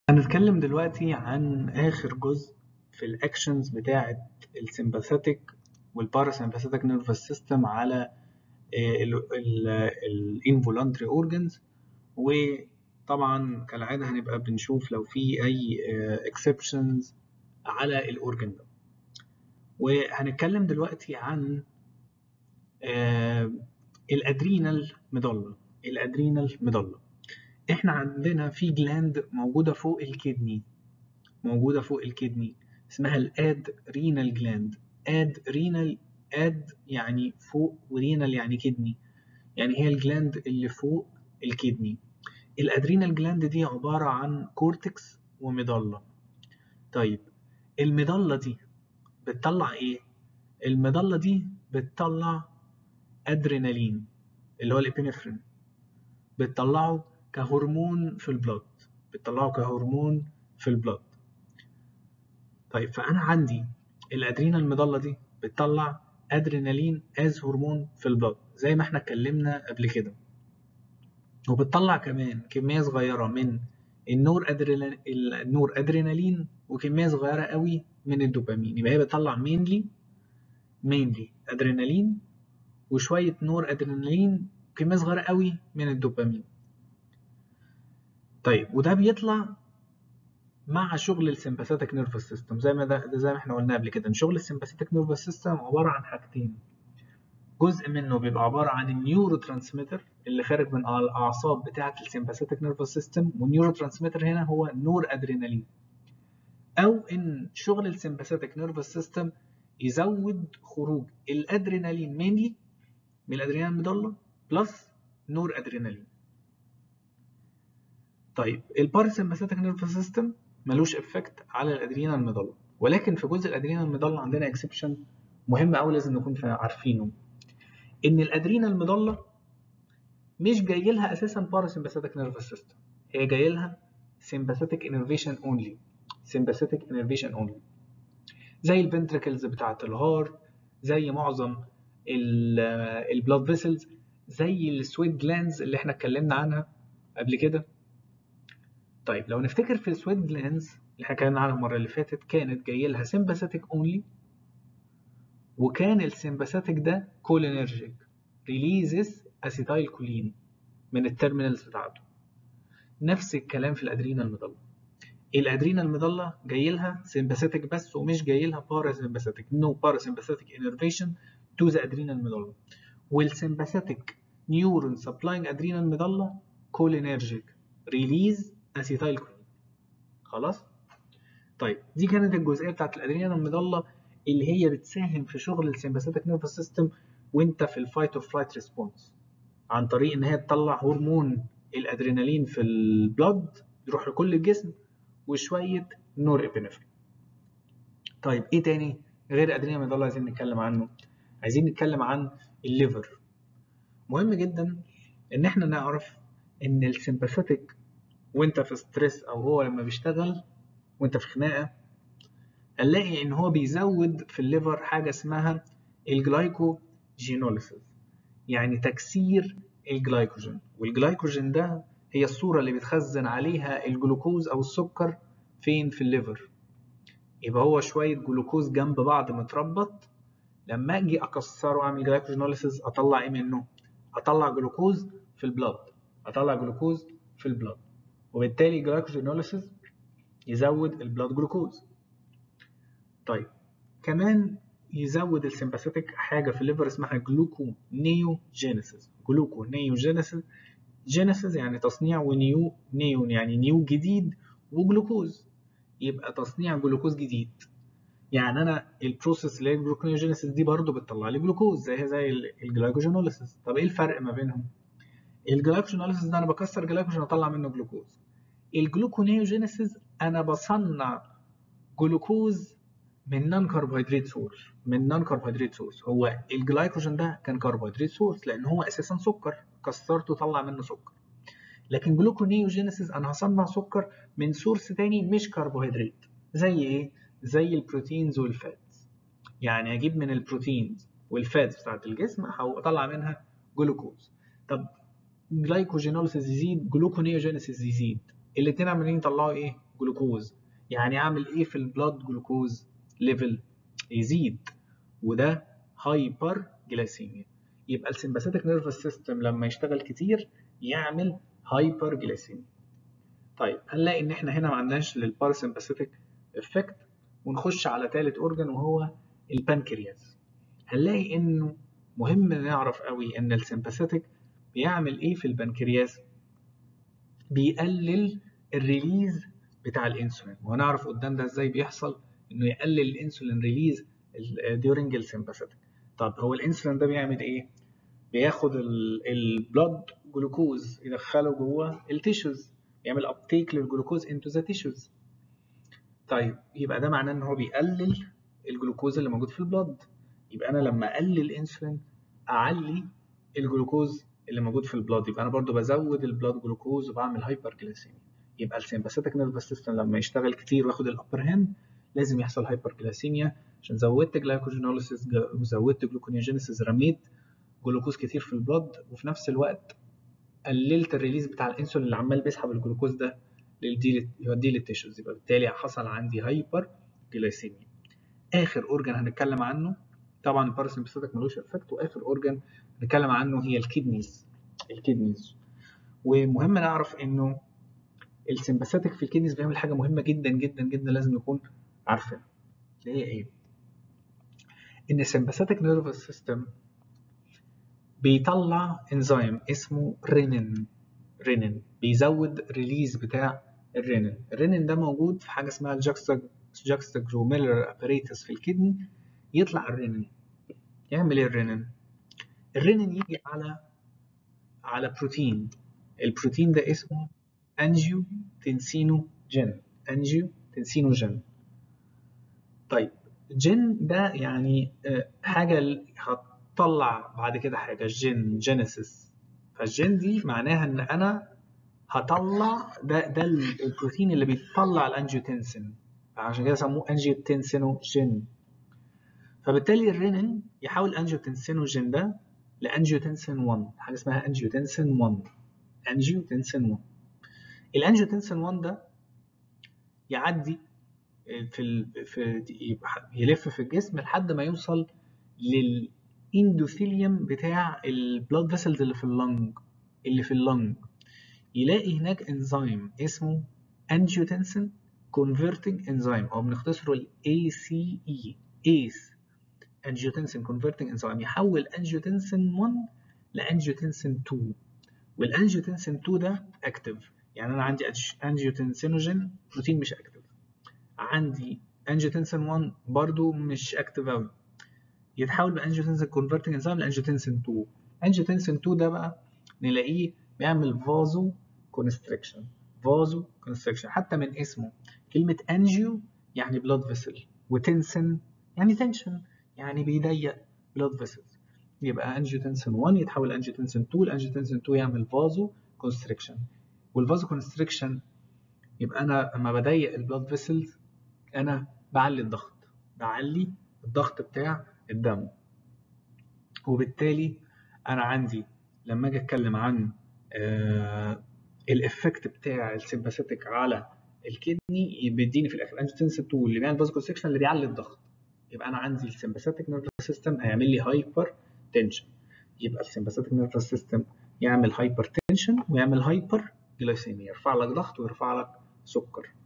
هنتكلم دلوقتي عن آخر جزء في الأكشنز بتاعة السمباثيك والباراسمباثيك نيرفس سيستم على الانفولانتري اورجنز وطبعا كالعادة هنبقى بنشوف لو في أي اكسبشنز على الأورجن ده وهنتكلم دلوقتي عن الأدرينال ميدولا الأدرينال ميدولا احنا عندنا في جلاند موجودة فوق الكدني موجودة فوق الكدني اسمها الاد رينال جلاند اد رينال اد يعني فوق ورينال يعني كدني يعني هي الجلاند اللي فوق الكدني الادرينال جلاند دي عبارة عن كورتكس وميدالا طيب الميدالا دي بتطلع ايه الميدالا دي بتطلع ادرينالين اللي هو الابينفرين بتطلعه كهرمون في البلد بتطلعه كهرمون في البلد طيب فانا عندي الادرينال ميدالا دي بتطلع ادرينالين از هرمون في البلد زي ما احنا اتكلمنا قبل كده وبتطلع كمان كميه صغيره من النور أدرينالين النور ادرينالين وكميه صغيره قوي من الدوبامين يبقى هي بتطلع مينلي مينلي ادرينالين وشويه نور ادرينالين وكميه صغيره قوي من الدوبامين طيب وده بيطلع مع شغل السمباثيك نيرفس سيستم زي ما ده, ده زي ما احنا قلنا قبل كده ان شغل السمباثيك نيرفس سيستم عباره عن حاجتين جزء منه بيبقى عباره عن النيورو ترانسميتر اللي خارج من الاعصاب بتاعه السمباثيك نيرفس سيستم والنيورو ترانسميتر هنا هو نور ادرينالين او ان شغل السمباثيك نيرفس سيستم يزود خروج الادرينالين مينلي من الادرينالين ميدالا بلس نور ادرينالين طيب الباراسمباثيك نيرفس سيستم ملوش افكت على الادرينال ميدالا ولكن في جزء الادرينال ميدالا عندنا اكسبشن مهم قوي لازم نكون عارفينه ان الادرينال ميدالا مش جاي لها اساسا باراسمباثيك نيرفس سيستم هي جاي لها سمباثيك انرفيشن اونلي سمباثيك انرفيشن اونلي زي الفنتركلز بتاعه الهارت زي معظم البلاد فيسلز زي السويت جلاندز اللي احنا اتكلمنا عنها قبل كده طيب لو نفتكر في السويت جلاندز اللي احنا اتكلمنا عنها المره اللي فاتت كانت جاي لها سمباثيك اونلي وكان السمباثيك ده كولينرجيك ريليزز اسيتايل كولين من التيرمينالز بتاعته نفس الكلام في الادرينال ميدالا الادرينال ميدالا جاي لها سمباثيك بس ومش جاي لها باراسمباثيك نو باراسمباثيك انرفيشن تو ذا ادرينال ميدالا والسمباثيك نيورون سبلاينج ادرينال ميدالا كولينرجيك ريليز اسيتايل كولين خلاص طيب دي كانت الجزئيه بتاعت الادرينال ميدالا اللي هي بتساهم في شغل السمباثيك نيرفس سيستم وانت في الفايت اور فلايت ريسبونس عن طريق ان هي تطلع هرمون الادرينالين في البلد يروح لكل الجسم وشويه نور ابنفرين طيب ايه تاني غير ادرينال ميدالا عايزين نتكلم عنه عايزين نتكلم عن الليفر مهم جدا ان احنا نعرف ان السمباثيك وانت في ستريس او هو لما بيشتغل وانت في خناقه هنلاقي ان هو بيزود في الليفر حاجه اسمها الجلايكوجينوليسيس يعني تكسير الجلايكوجين والجلايكوجين ده هي الصوره اللي بيتخزن عليها الجلوكوز او السكر فين في الليفر يبقى هو شويه جلوكوز جنب بعض متربط لما اجي اكسره اعمل جلايكوجينوليسيس اطلع ايه منه اطلع جلوكوز في البلاد اطلع جلوكوز في البلاد وبالتالي جلايكوجينوليسيس يزود البلاد جلوكوز طيب كمان يزود السمباثيك حاجه في الليفر اسمها جلوكو نيوجينيسيس جلوكو نيوجينيسيس جينيسيس يعني تصنيع ونيو نيون يعني نيو جديد وجلوكوز يبقى تصنيع جلوكوز جديد يعني انا البروسيس اللي هي الجلوكونيوجينيسيس دي برضو بتطلع لي جلوكوز زي زي الجلايكوجينوليسيس طب ايه الفرق ما بينهم الجلايكوجينوليسيس ده انا بكسر جلايكوجين اطلع منه جلوكوز الجلوكونيوجينيسيس انا بصنع جلوكوز من نون كربوهيدرات سورس من نون كربوهيدرات سورس هو الجلايكوجين ده كان كربوهيدرات سورس لان هو اساسا سكر كسرته طلع منه سكر لكن جلوكونيوجينيسيس انا هصنع سكر من سورس تاني مش كربوهيدرات زي ايه زي البروتينز والفاتس يعني اجيب من البروتينز والفاتس بتاعت الجسم هطلع منها جلوكوز طب جلايكوجينوليسيس يزيد جلوكونيوجينيسيس يزيد الاثنين عمالين يطلعوا ايه جلوكوز يعني اعمل ايه في البلاد جلوكوز ليفل يزيد وده هايبر جلايسيميا يبقى السمباثيك نيرفس سيستم لما يشتغل كتير يعمل هايبر جلايسيميا طيب هنلاقي ان احنا هنا ما عندناش للباراسمباثيك افكت ونخش على ثالث اورجان وهو البنكرياس هنلاقي انه مهم نعرف قوي ان السمباثيك بيعمل ايه في البنكرياس بيقلل الريليز بتاع الانسولين وهنعرف قدام ده ازاي بيحصل انه يقلل الانسولين ريليز during السمباثيك طب هو الانسولين ده بيعمل ايه بياخد البلاد جلوكوز يدخله جوه التيشوز يعمل ابتيك للجلوكوز انتو ذا تيشوز طيب يبقى ده معناه ان هو بيقلل الجلوكوز اللي موجود في البلاد يبقى انا لما اقلل الانسولين اعلي الجلوكوز اللي موجود في البلاد يبقى انا برضو بزود البلاد جلوكوز وبعمل هايبر جلايسيميا يبقى السمباثيك نيرفس سيستم لما يشتغل كتير وياخد الابر هاند لازم يحصل هايبر جلايسيميا عشان زودت جلايكوجينوليسيس وزودت جلوكونيوجينيسيس رميت جلوكوز كتير في البلاد وفي نفس الوقت قللت الريليز بتاع الانسولين اللي عمال بيسحب الجلوكوز ده يوديه للتيشوز يبقى بالتالي حصل عندي هايبر جلايسيميا اخر اورجان هنتكلم عنه طبعا الباراسمباثيك ملوش افكت واخر اورجان هنتكلم عنه هي الكدنيز الكدنيز ومهم نعرف انه السمباثيك في الكدنيز بيعمل حاجه مهمه جدا جدا جدا لازم نكون عارفينها اللي هي ايه ان السمباثيك نيرفس سيستم بيطلع انزيم اسمه رينين رينين بيزود ريليز بتاع الرينين الرينين ده موجود في حاجه اسمها الجاكستاجروميلر اباريتس في الكدني يطلع الرينين يعمل ايه الرينين الرينين يجي على على بروتين البروتين ده اسمه انجيو تنسينوجين انجيو تنسينوجين طيب جين ده يعني حاجه هتطلع بعد كده حاجه الجين جينيسيس فالجين دي معناها ان انا هطلع ده ده البروتين اللي بيطلع الانجيوتنسين عشان كده سموه انجيوتنسينوجين فبالتالي الرينين يحول انجيوتنسينوجين ده لانجيوتنسين 1 حاجه اسمها انجيوتنسين 1 انجيوتنسين 1 الانجيوتنسين 1 ده يعدي في ال... في يلف في الجسم لحد ما يوصل للاندوثيليوم بتاع البلاد فيسلز اللي في اللنج اللي في اللنج يلاقي هناك انزيم اسمه انجيوتنسين كونفرتنج انزيم او بنختصره ال ACE ACE angiotensin converting enzyme يحول انجيوتنسين 1 لانجيوتنسين 2 والانجيوتنسين 2 ده اكتف يعني انا عندي انجيوتنسينوجين بروتين مش اكتف عندي انجيوتنسين 1 برضو مش اكتف قوي يتحول بانجيوتنسين كونفرتنج انزيم لانجيوتنسين 2 انجيوتنسين 2 ده بقى نلاقيه بيعمل فازو كونستريكشن فازو كونستريكشن حتى من اسمه كلمه انجيو يعني بلاد فيسل وتنسن يعني تنشن يعني بيضيق بلاد فيسلز يبقى انجيوتنسين 1 يتحول انجيوتنسين 2 الانجيوتنسين 2 يعمل فازو كونستريكشن والفازو كونستريكشن يبقى انا لما بضيق البلاد فيسلز انا بعلي الضغط بعلي الضغط بتاع الدم وبالتالي انا عندي لما اجي اتكلم عن آه الافكت بتاع السمباثيك على الكدني بيديني في الاخر انجيوتنسين 2 اللي بيعمل فازو كونستريكشن اللي بيعلي الضغط يبقى انا عندي السمباثيك نيرفس سيستم هيعمل لي هايبر تنشن يبقى السمباثيك نيرفس سيستم يعمل هايبر تنشن ويعمل هايبر جلايسيميا يرفع لك ضغط ويرفع لك سكر